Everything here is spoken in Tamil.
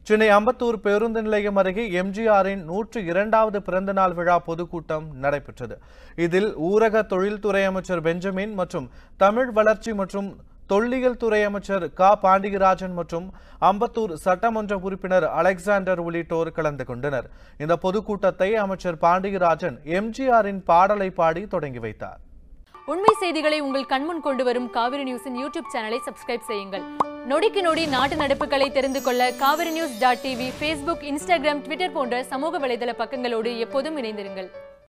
சென்னை அம்பத்தூர் பேருந்து நிலையம் அருகே எம்ஜிஆரின் நூற்று இரண்டாவது பிறந்தநாள் விழா பொதுக்கூட்டம் நடைபெற்றது இதில் ஊரக தொழில்துறை அமைச்சர் பெஞ்சமின் மற்றும் தமிழ் வளர்ச்சி மற்றும் தொல்லியல் துறை அமைச்சர் க பாண்டியராஜன் மற்றும் அம்பத்தூர் சட்டமன்ற உறுப்பினர் அலெக்சாண்டர் உள்ளிட்டோர் கலந்து கொண்டனர் இந்த பொதுக்கூட்டத்தை அமைச்சர் பாண்டியராஜன் எம்ஜிஆரின் பாடலை பாடி தொடங்கி வைத்தார் உண்மை செய்திகளை உங்கள் கண்முன் கொண்டு வரும் காவிரி நியூஸின் யூடியூப் சேனலை சப்ஸ்கிரைப் செய்யுங்கள் நொடிக்கு நொடி நாட்டு நடப்புகளை தெரிந்து கொள்ள Kaveri news dot TV Facebook Instagram Twitter போன்ற சமூக வலைதள பக்கங்களோடு எப்போதும் இணைந்திருங்கள்